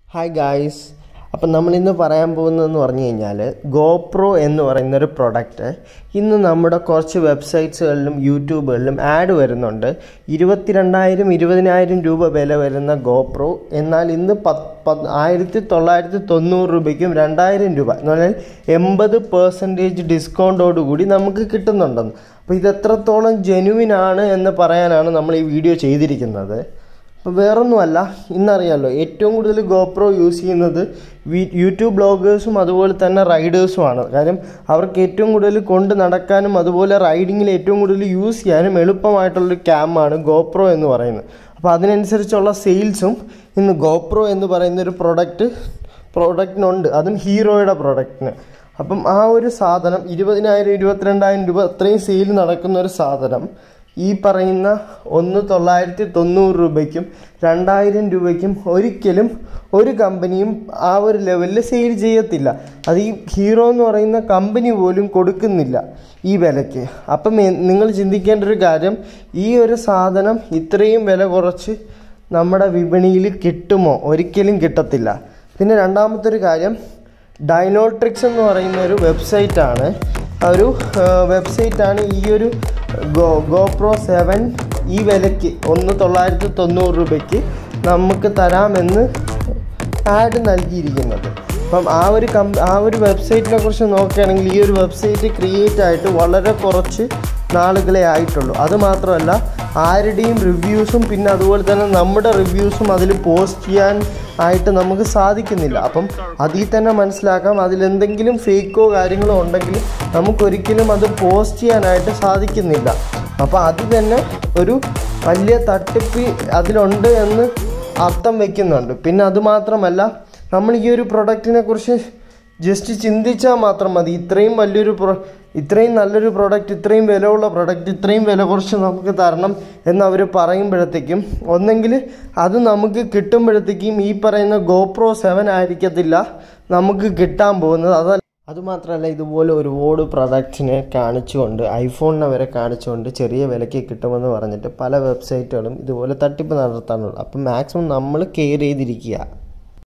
hi guys അപ്പം നമ്മളിന്ന് പറയാൻ പോകുന്നതെന്ന് പറഞ്ഞു കഴിഞ്ഞാൽ ഗോപ്രോ എന്ന് പറയുന്ന ഒരു പ്രൊഡക്റ്റ് ഇന്ന് നമ്മുടെ കുറച്ച് വെബ്സൈറ്റ്സുകളിലും യൂട്യൂബുകളിലും ആഡ് വരുന്നുണ്ട് ഇരുപത്തിരണ്ടായിരം ഇരുപതിനായിരം രൂപ വില വരുന്ന ഗോപ്രോ എന്നാൽ ഇന്ന് പത്ത് പത്ത് ആയിരത്തി തൊള്ളായിരത്തി തൊണ്ണൂറ് രൂപയ്ക്കും രണ്ടായിരം രൂപ എന്ന് പറഞ്ഞാൽ എൺപത് പെർസെൻറ്റേജ് ഡിസ്കൗണ്ടോടുകൂടി നമുക്ക് കിട്ടുന്നുണ്ടെന്ന് അപ്പോൾ ഇത് എത്രത്തോളം ജെനുവിൻ ആണ് എന്ന് പറയാനാണ് നമ്മൾ ഈ വീഡിയോ ചെയ്തിരിക്കുന്നത് അപ്പോൾ വേറൊന്നുമല്ല ഇന്നറിയാമല്ലോ ഏറ്റവും കൂടുതൽ ഗോപ്രോ യൂസ് ചെയ്യുന്നത് വി- യൂട്യൂബ് ബ്ലോഗേഴ്സും അതുപോലെ തന്നെ റൈഡേഴ്സുമാണ് കാര്യം അവർക്ക് ഏറ്റവും കൂടുതൽ കൊണ്ട് നടക്കാനും അതുപോലെ റൈഡിങ്ങിൽ ഏറ്റവും കൂടുതൽ യൂസ് ചെയ്യാനും എളുപ്പമായിട്ടുള്ളൊരു ക്യാമാണ് ഗോപ്രോ എന്ന് പറയുന്നത് അപ്പോൾ അതിനനുസരിച്ചുള്ള സെയിൽസും ഇന്ന് ഗോപ്രോ എന്ന് പറയുന്ന ഒരു പ്രൊഡക്റ്റ് പ്രോഡക്റ്റിനുണ്ട് അതും ഹീറോയുടെ പ്രോഡക്റ്റിന് അപ്പം ആ ഒരു സാധനം ഇരുപതിനായിരം ഇരുപത്തിരണ്ടായിരം രൂപ അത്രയും സെയിൽ നടക്കുന്ന ഒരു സാധനം ഈ പറയുന്ന ഒന്ന് തൊള്ളായിരത്തി തൊണ്ണൂറ് രൂപയ്ക്കും രണ്ടായിരം രൂപയ്ക്കും ഒരിക്കലും ഒരു കമ്പനിയും ആ ഒരു ലെവലിൽ സെയിൽ ചെയ്യത്തില്ല അത് ഈ ഹീറോ എന്ന് പറയുന്ന കമ്പനി പോലും കൊടുക്കുന്നില്ല ഈ വിലയ്ക്ക് അപ്പം എ- നിങ്ങൾ ചിന്തിക്കേണ്ട ഒരു കാര്യം ഈ ഒരു സാധനം ഇത്രയും വില കുറച്ച് നമ്മുടെ വിപണിയിൽ കിട്ടുമോ ഒരിക്കലും കിട്ടത്തില്ല പിന്നെ രണ്ടാമത്തെ ഒരു കാര്യം ഡൈനോട്രിക്സ് എന്ന് പറയുന്ന ഒരു വെബ്സൈറ്റാണ് ആ ഒരു വെബ്സൈറ്റാണ് ഈ ഒരു ഗോ ഗോപ്രോ സെവൻ ഈ വിലയ്ക്ക് ഒന്ന് തൊള്ളായിരത്തി തൊണ്ണൂറ് രൂപയ്ക്ക് നമുക്ക് തരാമെന്ന് ആഡ് നൽകിയിരിക്കുന്നത് അപ്പം ആ ഒരു കം ആ ഒരു വെബ്സൈറ്റിനെ കുറിച്ച് നോക്കുകയാണെങ്കിൽ ഈ ഒരു വെബ്സൈറ്റ് ക്രിയേറ്റ് ആയിട്ട് വളരെ കുറച്ച് നാളുകളെ ആയിട്ടുള്ളൂ അത് മാത്രമല്ല ആരുടെയും റിവ്യൂസും പിന്നെ അതുപോലെ തന്നെ നമ്മുടെ റിവ്യൂസും അതിൽ പോസ്റ്റ് ചെയ്യാൻ ആയിട്ട് നമുക്ക് സാധിക്കുന്നില്ല അപ്പം അതിൽ തന്നെ മനസ്സിലാക്കാം അതിലെന്തെങ്കിലും ഫേക്കോ കാര്യങ്ങളോ ഉണ്ടെങ്കിൽ നമുക്കൊരിക്കലും അത് പോസ്റ്റ് ചെയ്യാനായിട്ട് സാധിക്കുന്നില്ല അപ്പോൾ അത് തന്നെ ഒരു വലിയ തട്ടിപ്പ് അതിലുണ്ട് എന്ന് അർത്ഥം വെക്കുന്നുണ്ട് പിന്നെ അതുമാത്രമല്ല നമ്മൾ ഈ ഒരു പ്രൊഡക്റ്റിനെ കുറിച്ച് ജസ്റ്റ് ചിന്തിച്ചാൽ മാത്രം മതി ഇത്രയും വലിയൊരു പ്രൊ ഇത്രയും നല്ലൊരു പ്രൊഡക്റ്റ് ഇത്രയും വിലയുള്ള പ്രൊഡക്റ്റ് ഇത്രയും വില കുറച്ച് നമുക്ക് തരണം എന്ന് അവർ പറയുമ്പോഴത്തേക്കും ഒന്നെങ്കിൽ അത് നമുക്ക് കിട്ടുമ്പോഴത്തേക്കും ഈ പറയുന്ന ഗോപ്രോ സെവൻ ആയിരിക്കത്തില്ല നമുക്ക് കിട്ടാൻ പോകുന്നത് അതല്ല അതുമാത്രമല്ല ഇതുപോലെ ഒരുപാട് പ്രൊഡക്റ്റിനെ കാണിച്ചുകൊണ്ട് ഐഫോണിനെ വരെ കാണിച്ചുകൊണ്ട് ചെറിയ വിലയ്ക്ക് കിട്ടുമെന്ന് പറഞ്ഞിട്ട് പല വെബ്സൈറ്റുകളും ഇതുപോലെ തട്ടിപ്പ് നടത്താനുള്ളൂ അപ്പം മാക്സിമം നമ്മൾ കെയർ ചെയ്തിരിക്കുക